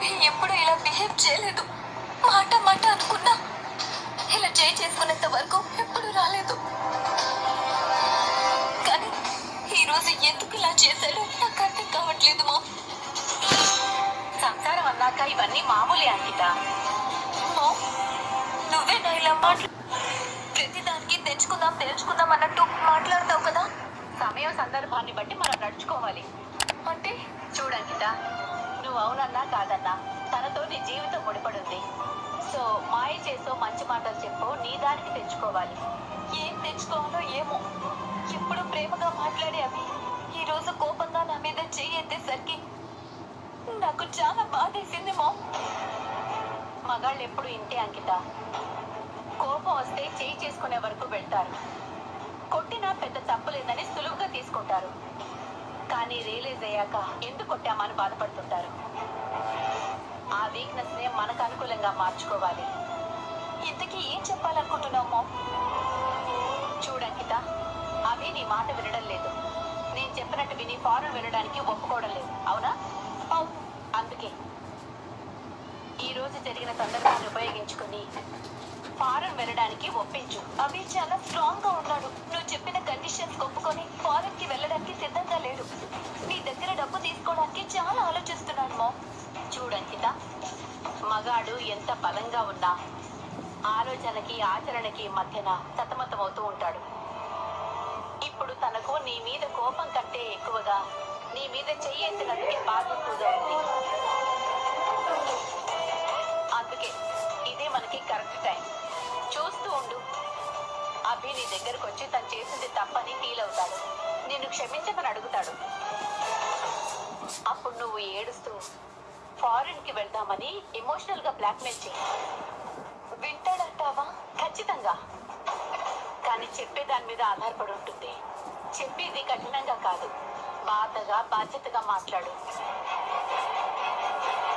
అభి ఎప్పుడు ఇలా బిహేవ్ చేయలేదు మాట మాట అనుకున్నా ఇలా చేయి చేసుకునేంత వరకు ఎప్పుడు రాలేదు కానీ ఈ రోజు ఎందుకు ఇలా చేశాడో నాకు అర్థం కావట్లేదు మా సంసారం అన్నాక ఇవన్నీ మామూలే అంకిత మా నువ్వే నా ఇలా మాట్లా ప్రతిదానికి తెచ్చుకుందాం తెచ్చుకుందాం అన్నట్టు మాట్లాడతావు కదా సమయం సందర్భాన్ని బట్టి మనం నడుచుకోవాలి అంటే చూడంకిత నువ్వు అవునన్నా కాదన్నా తనతో నీ జీవితం ముడిపడుంది సో మాయ చేసో మంచి మాటలు చెప్పు నీ దానికి తెచ్చుకోవాలి ఏం తెచ్చుకోవాలో ఏమో ఎప్పుడు ప్రేమగా మాట్లాడే అవి ఈ రోజు కోపంగా నా మీద చెయ్యి ఎత్తేసరికి నాకు చాలా బాధేసింది మా మగాళ్ళు ఎప్పుడు ఇంటే అంకిత కోపం వస్తే చేయి చేసుకునే వరకు వెళ్తారు కొట్టినా పెద్ద తప్పు లేదని సులువుగా తీసుకుంటారు కానీ రియలైజ్ అయ్యాక ఎందుకు కొట్టామని బాధపడుతుంటారు ఆ వీక్నెస్ నే మనకు అనుకూలంగా మార్చుకోవాలి ఇంతకీ ఏం చెప్పాలనుకుంటున్నావు మా చూడంకిత అవి నీ మాట వినడం లేదు నేను చెప్పినట్టు విని ఫారెన్ వినడానికి ఒప్పుకోవడం లేదు అవునా అవును అందుకే ఈ రోజు జరిగిన సందర్భాన్ని ఉపయోగించుకుని ఫారెన్ వెళ్ళడానికి ఒప్పించు అవి చాలా స్ట్రాంగ్ గా ఉన్నాడు నువ్వు చెప్పిన కండిషన్స్ ఒప్పుకొని ఫారెన్ కి వెళ్ళడానికి సిద్ధంగా లేడు నీ దగ్గర డబ్బు తీసుకోవడానికి చాలా ఆలోచిస్తున్నాడు మా చూడంకిత మగాడు ఎంత బలంగా ఉన్నా ఆలోచనకి ఆచరణకి మధ్యన సతమతమవుతూ ఉంటాడు ఇప్పుడు తనకు నీ మీద కోపం కంటే ఎక్కువగా నీ మీద చెయ్యేసినందుకే బాధ ఎక్కువగా ఉంది అందుకే ఇదే మనకి కరెక్ట్ టైం చూస్తూ ఉండు అభి నీ దగ్గరకు వచ్చి తను చేసింది తప్పని ఫీల్ అవుతాడు నిన్ను క్షమించమని అడుగుతాడు అప్పుడు నువ్వు ఏడుస్తూ ఫారిన్ కి వెళ్దామని ఎమోషనల్ గా బ్లాక్మెయిల్ చేయి వింటాడంటావా ఖచ్చితంగా కానీ చెప్పే దాని మీద ఆధారపడి ఉంటుంది చెప్పేది కఠినంగా కాదు బాధగా బాధ్యతగా మాట్లాడు